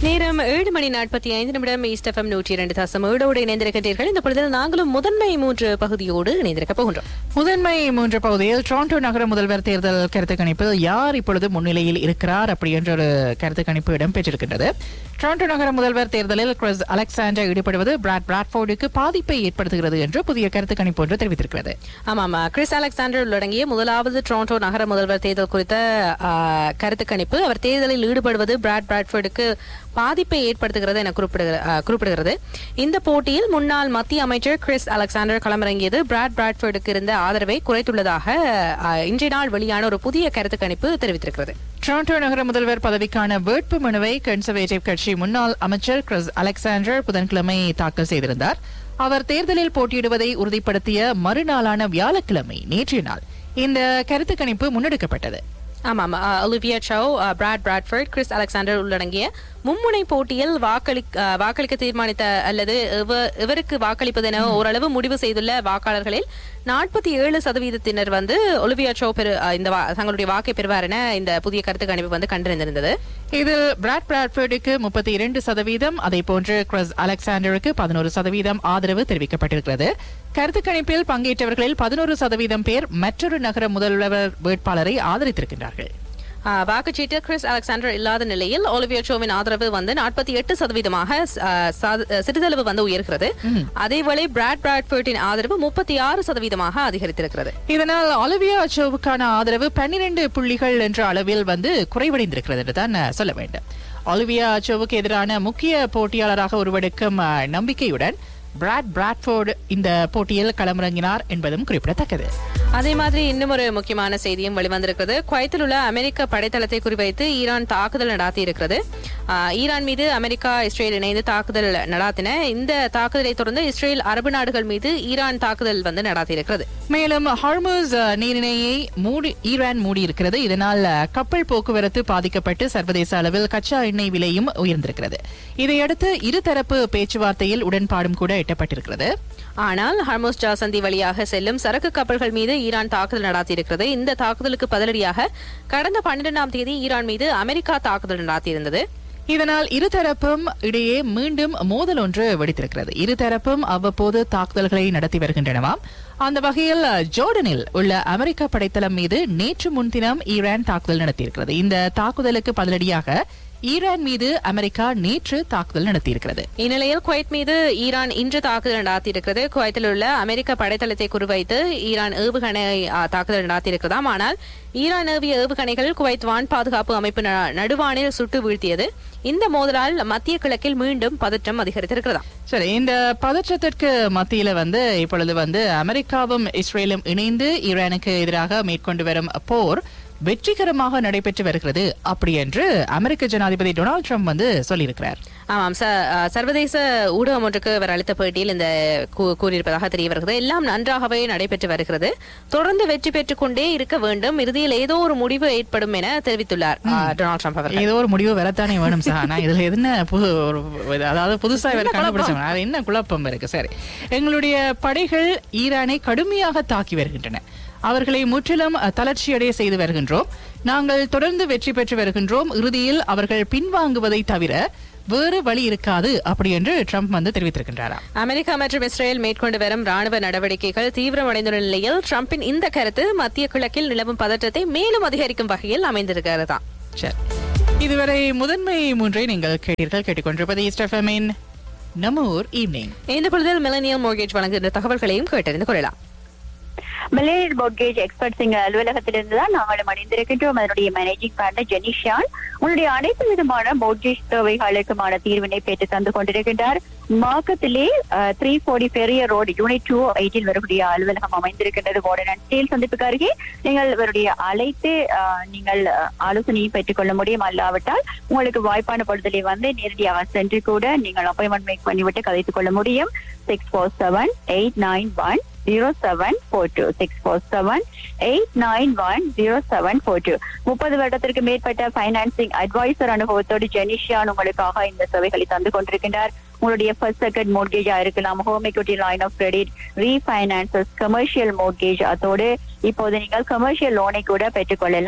நேரம் ஏழு மணி நாற்பத்தி ஐந்து நிமிடம் ஈஸ்ட் எஃப்எம் நூற்றி இரண்டு தசம் ஏழோடு இணைந்திருக்கின்றீர்கள் இந்த பொழுதில் நாங்களும் முதன்மை மூன்று பகுதியோடு இணைந்திருக்க போகின்றோம் முதன்மை மூன்று பகுதியில் டொரண்டோ நகர முதல்வர் தேர்தல் கருத்து கணிப்பில் யார் இப்பொழுது முன்னிலையில் இருக்கிறார் அப்படி என்ற ஒரு கருத்து கணிப்பு இடம்பெற்றிருக்கின்றது டொரண்டோ நகர முதல்வர் தேர்தலில் கிறிஸ் அலெக்சாண்டர் ஈடுபடுவது பிராட் பிராட்ஃபோர்டுக்கு பாதிப்பை ஏற்படுத்துகிறது என்று புதிய கருத்து கணிப்பு ஒன்று தெரிவித்திருக்கிறது ஆமாம் கிறிஸ் அலெக்சாண்டர் உள்ளடங்கிய முதலாவது டொரண்டோ நகர முதல்வர் தேர்தல் குறித்த ஆ, கருத்து கணிப்பு அவர் தேர்தலில் ஈடுபடுவது பிராட் பிராட்ஃபோர்டுக்கு பாதிப்பை ஏற்படுத்துகிறது என குறிப்பிடுகிற- ஆ, குறிப்பிடுகிறது இந்த போட்டியில் முன்னாள் மத்திய அமைச்சர் கிறிஸ் அலெக்சாண்டர் களமிறங்கியது பிராட் பிராட்ஃபோர்டுக்கு இருந்த ஆதரவை குறைத்துள்ளதாக ஆ, இன்றைய நாள் வெளியான ஒரு புதிய கருத்து கணிப்பு தெரிவித்திருக்கிறது டொரண்டோ நகர முதல்வர் பதவிக்கான வேட்பு மனுவை கன்சர்வேட்டிவ் கட்சி முன்னாள் அமைச்சர் கிறிஸ் அலெக்சாண்டர் புதன்கிழமை தாக்கல் செய்திருந்தார் அவர் தேர்தலில் போட்டியிடுவதை உறுதிப்படுத்திய மறுநாளான வியாழக்கிழமை நேற்றைய நாள் இந்த கருத்து கணிப்பு முன்னெடுக்கப்பட்டது ஆமாம் அஹ், ஒலிவியா சவ் அஹ், பிராட் பிராட்ஃபர்ட் கிறிஸ் அலெக்சாண்டர் உள்ளடங்கிய மும்முனை போட்டியில் வாக்களி அஹ், வாக்களிக்க தீர்மானித்த அல்லது இவ- இவருக்கு வாக்களிப்பது என ஓரளவு முடிவு செய்துள்ள வாக்காளர்களில் நாற்பத்தி ஏழு சதவீதத்தினர் வந்து ஒலிவியா சோ பெரு அஹ், இந்த வா- தங்களுடைய வாக்கை பெறுவார் என இந்த புதிய கருத்து கணிப்பு வந்து கண்டறிந்திருந்தது இதில் பிராட் பிராட்ஃபோர்டுக்கு முப்பத்தி இரண்டு சதவீதம் அதே போன்று கிறிஸ் அலெக்சாண்டருக்கு பதினோரு சதவீதம் ஆதரவு தெரிவிக்கப்பட்டிருக்கிறது கருத்து கணிப்பில் பங்கேற்றவர்களில் பதினோரு சதவீதம் பேர் மற்றொரு நகர முதல்வர் வேட்பாளரை ஆதரித்திருக்கின்றார்கள் அஹ், வாக்குச்சீட்டு கிறிஸ் அலெக்சாண்டர் இல்லாத நிலையில் ஒலிவியா சோவின் ஆதரவு வந்து நாற்பத்தி எட்டு சதவீதமாக அஹ், சாத- அஹ், சிறிதளவு வந்து உயர்கிறது அதேவேளை பிராட் பிராட்ஃபர்ட்டின் ஆதரவு முப்பத்தி ஆறு சதவீதமாக அதிகரித்திருக்கிறது இதனால் ஒலிவியா அச்சோவுக்கான ஆதரவு பன்னிரண்டு புள்ளிகள் என்ற அளவில் வந்து குறைவடைந்திருக்கிறது என்று தான் அஹ், சொல்ல வேண்டும் ஒலிவியா அச்சோவுக்கு எதிரான முக்கிய போட்டியாளராக உருவெடுக்கும் அஹ், நம்பிக்கையுடன் பிராட் பிராட்ஃபோர்டு இந்த போட்டியில் களமிறங்கினார் என்பதும் குறிப்பிடத்தக்கது அதே மாதிரி இன்னும் ஒரு முக்கியமான செய்தியும் வெளிவந்திருக்கிறது குவைத்தில் உள்ள அமெரிக்க படைத்தளத்தை குறிவைத்து ஈரான் தாக்குதல் நடாத்தி இருக்கிறது ஆஹ், ஈரான் மீது அமெரிக்கா இஸ்ரேல் இணைந்து தாக்குதல் நடாத்தின இந்த தாக்குதலை தொடர்ந்து இஸ்ரேல் அரபு நாடுகள் மீது ஈரான் தாக்குதல் வந்து நடாத்தி இருக்கிறது மேலும் ஹார்மோஸ் அஹ், நீரிணையை மூடி ஈரான் மூடியிருக்கிறது இதனால் அஹ், கப்பல் போக்குவரத்து பாதிக்கப்பட்டு சர்வதேச அளவில் கச்சா எண்ணெய் விலையும் உயர்ந்திருக்கிறது இதையடுத்து இருதரப்பு பேச்சுவார்த்தையில் உடன்பாடும் கூட எட்டப்பட்டிருக்கிறது ஆனால் ஹர்மோஸ் ஜாசந்தி வழியாக செல்லும் சரக்கு கப்பல்கள் மீது ஈரான் தாக்குதல் நடாத்தியிருக்கிறது இந்த தாக்குதலுக்கு பதிலடியாக கடந்த பன்னிரெண்டாம் தேதி ஈரான் மீது அமெரிக்கா தாக்குதல் நடாத்தியிருந்தது இதனால் இருதரப்பும் இடையே மீண்டும் மோதல் ஒன்று வெடித்திருக்கிறது இருதரப்பும் அவ்வப்போது தாக்குதல்களை நடத்தி வருகின்றனவாம் அந்த வகையில் ஜோர்டனில் உள்ள அமெரிக்க படைத்தளம் மீது நேற்று முன்தினம் ஈரான் தாக்குதல் நடத்தியிருக்கிறது இந்த தாக்குதலுக்கு பதிலடியாக ஈரான் மீது அமெரிக்கா நேற்று தாக்குதல் நடத்தியிருக்கிறது இந்நிலையில் குவைத் மீது ஈரான் இன்று தாக்குதல் நடாத்தியிருக்கிறது குவைத்தில் உள்ள அமெரிக்க படைத்தளத்தை குறிவைத்து ஈரான் ஏவுகணை ஆ, தாக்குதல் நடாத்தியிருக்கிறதாம் ஆனால் ஈரான் ஏவிய ஏவுகணைகள் குவைத் வான் பாதுகாப்பு அமைப்பு ந- நடுவானில் சுட்டு வீழ்த்தியது இந்த மோதலால் மத்திய கிழக்கில் மீண்டும் பதற்றம் அதிகரித்திருக்கிறதாம் சரி இந்த பதற்றத்திற்கு மத்தியில வந்து இப்பொழுது வந்து அமெரிக்காவும் இஸ்ரேலும் இணைந்து ஈரானுக்கு எதிராக மேற்கொண்டு வரும் போர் வெற்றிகரமாக நடைபெற்று வருகிறது அப்படி என்று அமெரிக்க ஜனாதிபதி டொனால்ட் ட்ரம்ப் வந்து சொல்லியிருக்கிறார் ஆமாம் ச- ஆ, சர்வதேச ஊடகம் ஒன்றுக்கு அவர் அளித்த பேட்டியில் இந்த கூ- கூறியிருப்பதாக தெரிய வருகிறது எல்லாம் நன்றாகவே நடைபெற்று வருகிறது தொடர்ந்து வெற்றி பெற்றுக் கொண்டே இருக்க வேண்டும் இறுதியில் ஏதோ ஒரு முடிவு ஏற்படும் என தெரிவித்துள்ளார் ஆ, டொனால்ட் ட்ரம்ப் அவர்கள் ஏதோ ஒரு முடிவு வரத்தானே வேணும் சார் ஆனா இதுல என்ன புது ஒரு அதாவது புதுசா இவர் கண்டுபிடிச்சவங்க அது என்ன குழப்பம் இருக்கு சரி எங்களுடைய படைகள் ஈரானை கடுமையாக தாக்கி வருகின்றன அவர்களை முற்றிலும் அஹ், தளர்ச்சியடைய செய்து வருகின்றோம் நாங்கள் தொடர்ந்து வெற்றி பெற்று வருகின்றோம் இறுதியில் அவர்கள் பின்வாங்குவதை தவிர வேறு வழி இருக்காது அப்படி என்று ட்ரம்ப் வந்து தெரிவித்திருக்கின்றாராம் அமெரிக்கா மற்றும் இஸ்ரேல் மேற்கொண்டு வரும் ராணுவ நடவடிக்கைகள் தீவிரமடைந்துள்ள நிலையில் ட்ரம்பின் இந்த கருத்து மத்திய கிழக்கில் நிலவும் பதற்றத்தை மேலும் அதிகரிக்கும் வகையில் அமைந்திருக்கிறதாம் சரி இதுவரை முதன்மை மூன்றை நீங்கள் கேட்டீர்கள் கேட்டுக்கொண்டிருப்பது இஸ்டஃபமின் நம்ம ஊர் ஈவினிங் இந்த பொழுதில் மிலனியல் மோர்கேஜ் வழங்குகின்ற தகவல்களையும் கேட்டறிந்து கொள்ளலாம் மில்லேனியல் மோட்கேஜ் எக்ஸ்பர்ட்ஸ் எங்கள் அலுவலகத்திலிருந்து தான் நாங்களும் அணிந்திருக்கின்றோம் அதனுடைய மேனேஜிங் பார்ட்னர் ஜெனிஷான் உங்களுடைய அனைத்து விதமான மோட்கேஜ் தேவைகளுக்குமான தீர்வினை பெற்று தந்து கொண்டிருக்கின்றார் மார்க்கத்திலே த்ரீ ஃபோர்டி பெரிய ரோடு யூனிட் டூ எயிட்டில் வரக்கூடிய அலுவலகம் அமைந்திருக்கின்றது வார்டன் அண்ட் ஸ்டீல் சந்திப்புக்கு அருகே நீங்கள் இவருடைய அழைத்து அஹ், நீங்கள் அஹ், ஆலோசனையை பெற்றுக்கொள்ள முடியும் அல்லாவிட்டால் உங்களுக்கு வாய்ப்பான பொழுதிலே வந்து நேரடியாக சென்று கூட நீங்கள் அப்பாயின்மெண்ட் மேக் பண்ணிவிட்டு கதைத்துக் கொள்ள முடியும் six four seven eight nine one zero seven four two six four seven eight nine one zero seven four two முப்பது வருடத்திற்கு மேற்பட்ட பைனான்சிங் அட்வைசர் அனுபவத்தோடு ஜெனிஷியான் உங்களுக்காக இந்த சேவைகளை தந்து கொண்டிருக்கின்றார் உங்களுடைய ஃபர்ஸ்ட் செகண்ட் மோட்கேஜா இருக்கலாம் home equity line of credit refinances commercial mortgage அதோடு இப்போது நீங்கள் கமர்ஷியல் லோனை கூட பெற்றுக்கொள்ளலாம்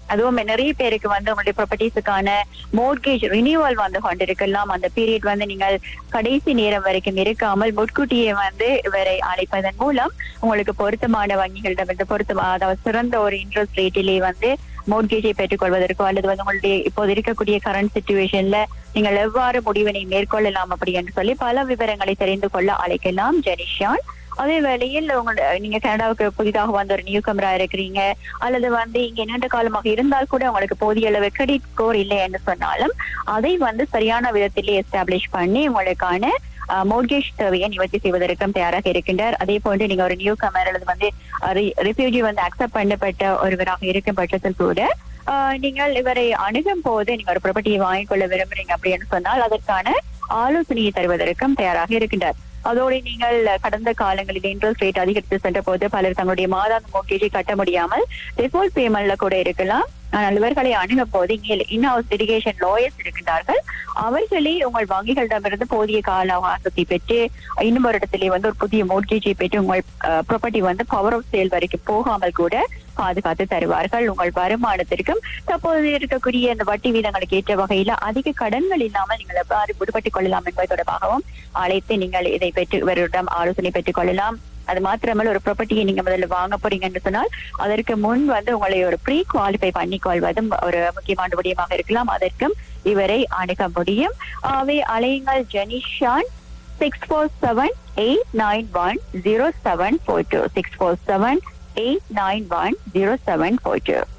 அதுவும் நிறைய பேருக்கு வந்து உங்களுடைய ப்ராப்பர்ட்டிஸுக்கான மோட்கேஜ் ரினியூவல் வந்து கொண்டிருக்கலாம் அந்த பீரியட் வந்து நீங்கள் கடைசி நேரம் வரைக்கும் இருக்காமல் முன்கூட்டியே வந்து இவரை அழைப்பதன் மூலம் உங்களுக்கு பொருத்தமான வங்கிகளிடமிருந்து பொருத்தமா அதாவது சிறந்த ஒரு இன்ட்ரெஸ்ட் ரேட்டிலே வந்து மோட்கேஜை பெற்றுக்கொள்வதற்கோ அல்லது வந்து உங்களுடைய இப்போது இருக்கக்கூடிய கரண்ட் சுச்சுவேஷன்ல நீங்கள் எவ்வாறு முடிவினை மேற்கொள்ளலாம் அப்படி என்று சொல்லி பல விவரங்களை தெரிந்து கொள்ள அழைக்கலாம் ஜெனிஷான் அதே வேளையில் உங்களோட நீங்க கனடாவுக்கு புதிதாக வந்த ஒரு நியூ கமரா இருக்கிறீங்க அல்லது வந்து இங்க நீண்ட காலமாக இருந்தால் கூட உங்களுக்கு போதிய அளவு கிரெடிட் ஸ்கோர் இல்லை என்று சொன்னாலும் அதை வந்து சரியான விதத்திலே எஸ்டாப்ளிஷ் பண்ணி உங்களுக்கான மோட்கேஜ் தேவையை நிவர்த்தி செய்வதற்கும் தயாராக இருக்கின்றார் அதே போன்று நீங்க ஒரு நியூ கமர் அல்லது வந்து ரிஃப்யூஜி வந்து அக்செப்ட் பண்ணப்பட்ட ஒருவராக இருக்கும் பட்சத்தில் கூட ஆஹ் நீங்கள் இவரை அணுகும் போது நீங்க ஒரு ப்ராப்பர்ட்டியை வாங்கிக் கொள்ள விரும்புறீங்க அப்படின்னு சொன்னால் அதற்கான ஆலோசனையை தருவதற்கும் தயாராக இருக்கின்றார் அதோடு நீங்கள் கடந்த காலங்களில் இன்ட்ரெஸ்ட் ரேட் அதிகரித்து சென்ற போது பலர் தங்களுடைய மாதாந்த மோட்கேஜை கட்ட முடியாமல் டிஃபால்ட் பேமெண்ட்ல கூட இருக்கலாம் ஆனால் இவர்களை அணுக போது இங்கே இன்ஹவுஸ் லிடிகேஷன் லாயர்ஸ் இருக்கின்றார்கள் அவர்களே உங்கள் வங்கிகளிடமிருந்து போதிய கால அவகாசத்தை பெற்று இன்னும் ஒரு இடத்திலே வந்து ஒரு புதிய மோட்கேஜை பெற்று உங்கள் ப்ராப்பர்ட்டி வந்து பவர் ஆஃப் சேல் வரைக்கும் போகாமல் கூட பாதுகாத்து தருவார்கள் உங்கள் வருமானத்திற்கும் தற்போது இருக்கக்கூடிய இந்த வட்டி வீதங்களுக்கு ஏற்ற வகையில அதிக கடன்கள் இல்லாமல் நீங்கள் எவ்வாறு விடுபட்டுக் கொள்ளலாம் என்பது தொடர்பாகவும் அழைத்து நீங்கள் இதை பெற்று இவரிடம் ஆலோசனை பெற்றுக் கொள்ளலாம் அது மாத்திரமல்ல ஒரு ப்ராப்பர்ட்டியை நீங்க முதல்ல வாங்க போறீங்கன்னு சொன்னால் அதற்கு முன் வந்து உங்களை ஒரு ப்ரீ குவாலிஃபை பண்ணி கொள்வதும் ஒரு முக்கியமான விடயமாக இருக்கலாம் அதற்கும் இவரை அணுக முடியும் ஆகவே அலையுங்கள் Jenishan six four seven eight nine one zero seven four two six four seven eight nine one zero seven four two